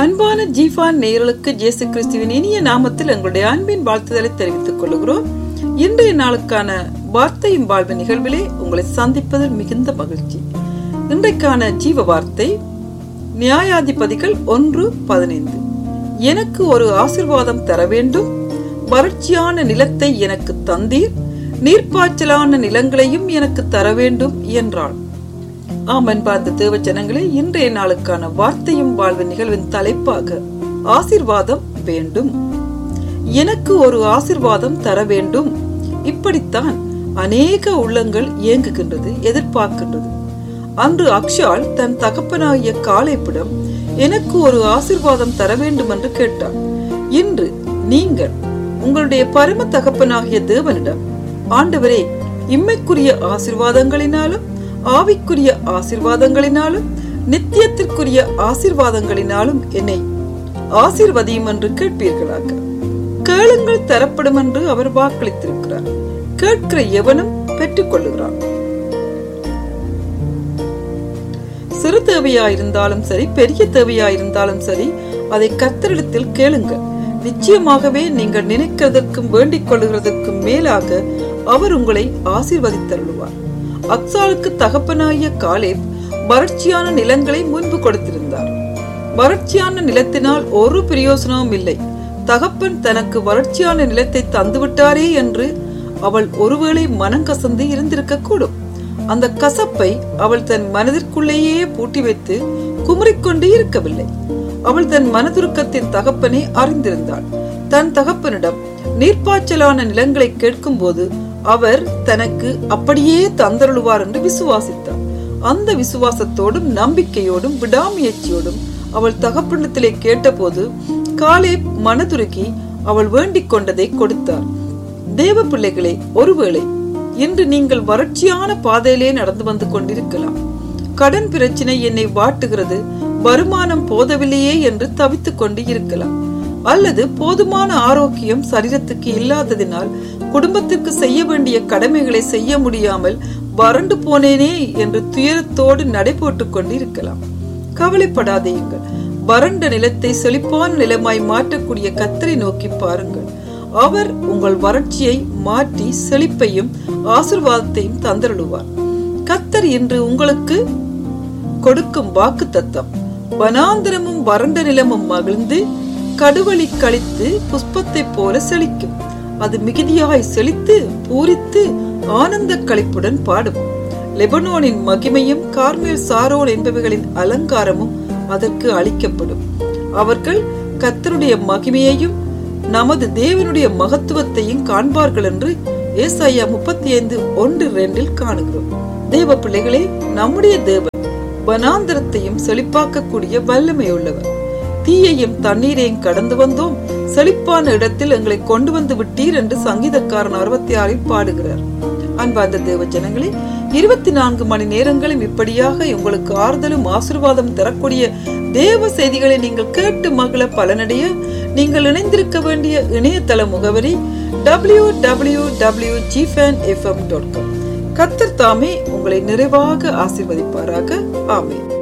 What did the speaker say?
அன்பான ஜீஃபான் நேயர்களுக்கு ஜேசு கிறிஸ்துவின் இனிய நாமத்தில் எங்களுடைய அன்பின் வாழ்த்துதலை தெரிவித்துக் கொள்கிறோம் இன்றைய நாளுக்கான வார்த்தையும் வாழ்வு நிகழ்விலே உங்களை சந்திப்பதில் மிகுந்த மகிழ்ச்சி இன்றைக்கான ஜீவ வார்த்தை நியாயாதிபதிகள் ஒன்று பதினைந்து எனக்கு ஒரு ஆசிர்வாதம் தர வேண்டும் வறட்சியான நிலத்தை எனக்கு தந்தீர் நீர்ப்பாய்ச்சலான நிலங்களையும் எனக்கு தர வேண்டும் என்றாள் ஆமன் பார்த்த தேவ ஜனங்களே இன்றைய நாளுக்கான வார்த்தையும் வாழ்வு நிகழ்வின் தலைப்பாக ஆசிர்வாதம் வேண்டும் எனக்கு ஒரு ஆசிர்வாதம் தர வேண்டும் இப்படித்தான் அநேக உள்ளங்கள் இயங்குகின்றது எதிர்பார்க்கின்றது அன்று அக்ஷால் தன் தகப்பனாகிய காலைப்பிடம் எனக்கு ஒரு ஆசிர்வாதம் தர வேண்டும் என்று கேட்டார் இன்று நீங்கள் உங்களுடைய பரம தகப்பனாகிய தேவனிடம் ஆண்டவரே இம்மைக்குரிய ஆசிர்வாதங்களினாலும் ஆவிக்குரிய ஆசிர்வாதங்களினாலும் நித்தியத்திற்குரிய ஆசிர்வாதங்களினாலும் என்னை ஆசிர்வதியும் என்று கேட்பீர்களாக கேளுங்கள் தரப்படும் என்று அவர் வாக்களித்திருக்கிறார் கேட்கிற எவனும் பெற்றுக் கொள்ளுகிறான் சிறு தேவையாயிருந்தாலும் சரி பெரிய தேவையாயிருந்தாலும் சரி அதை கத்தரிடத்தில் கேளுங்கள் நிச்சயமாகவே நீங்கள் நினைக்கிறதற்கும் வேண்டிக் கொள்ளுகிறதற்கும் மேலாக அவர் உங்களை ஆசீர்வதித்தருளுவார் அக்சாலுக்கு தகப்பனாகிய காலேப் வறட்சியான நிலங்களை முன்பு கொடுத்திருந்தார் வறட்சியான நிலத்தினால் ஒரு பிரயோசனமும் இல்லை தகப்பன் தனக்கு வறட்சியான நிலத்தை தந்துவிட்டாரே என்று அவள் ஒருவேளை மனங்கசந்து இருந்திருக்க கூடும் அந்த கசப்பை அவள் தன் மனதிற்குள்ளேயே பூட்டி வைத்து குமரிக்கொண்டு இருக்கவில்லை அவள் தன் மனதுருக்கத்தின் தகப்பனை அறிந்திருந்தாள் தன் தகப்பனிடம் நீர்ப்பாய்ச்சலான நிலங்களை கேட்கும் போது அவர் தனக்கு அப்படியே தந்தருளுவார் என்று விசுவாசித்தார் அந்த விசுவாசத்தோடும் நம்பிக்கையோடும் விடாமுயற்சியோடும் அவள் தகப்பனத்திலே கேட்டபோது காலே மனதுருகி அவள் வேண்டிக் கொண்டதை கொடுத்தார் தேவ பிள்ளைகளே ஒருவேளை இன்று நீங்கள் வறட்சியான பாதையிலே நடந்து வந்து கொண்டிருக்கலாம் கடன் பிரச்சனை என்னை வாட்டுகிறது வருமானம் போதவில்லையே என்று தவித்துக் கொண்டு இருக்கலாம் அல்லது போதுமான ஆரோக்கியம் சரீரத்துக்கு இல்லாததினால் குடும்பத்திற்கு செய்ய வேண்டிய கடமைகளை செய்ய முடியாமல் வறண்டு போனேனே என்று துயரத்தோடு நடைபோட்டுக் கொண்டு இருக்கலாம் கவலைப்படாதீங்கள் வறண்ட நிலத்தை செழிப்பான நிலமாய் மாற்றக்கூடிய கத்தரை நோக்கி பாருங்கள் அவர் உங்கள் வறட்சியை மாற்றி செழிப்பையும் ஆசிர்வாதத்தையும் தந்தருளுவார் கத்தர் இன்று உங்களுக்கு கொடுக்கும் வாக்கு தத்தம் வனாந்திரமும் வறண்ட நிலமும் மகிழ்ந்து கடுவழி கழித்து புஷ்பத்தை போல செழிக்கும் அது மிகுதியாய் செழித்து பூரித்து ஆனந்த களிப்புடன் பாடும் லெபனோனின் மகிமையும் கார்மேல் சாரோன் என்பவைகளின் அலங்காரமும் அதற்கு அளிக்கப்படும் அவர்கள் கத்தருடைய மகிமையையும் நமது தேவனுடைய மகத்துவத்தையும் காண்பார்கள் என்று ஏசாயா முப்பத்தி ஐந்து ஒன்று ரெண்டில் காணுகிறோம் தேவ பிள்ளைகளே நம்முடைய தேவன் வனாந்திரத்தையும் செழிப்பாக்கக்கூடிய வல்லமையுள்ளவர் தீயையும் தண்ணீரையும் கடந்து வந்தோம் செழிப்பான இடத்தில் எங்களை கொண்டு வந்து விட்டீர் என்று சங்கீதக்காரன் அறுபத்தி ஆறில் பாடுகிறார் அன்பார்ந்த தேவ ஜனங்களே இருபத்தி நான்கு மணி நேரங்களும் இப்படியாக உங்களுக்கு ஆறுதலும் ஆசிர்வாதம் தரக்கூடிய தேவ செய்திகளை நீங்கள் கேட்டு மகள பலனடைய நீங்கள் இணைந்திருக்க வேண்டிய இணையதள முகவரி டபிள்யூ டபிள்யூ டபிள்யூ ஜிஃபேன் எஃப்எம் டாட் காம் கத்தர் தாமே உங்களை நிறைவாக ஆசிர்வதிப்பாராக ஆமேன்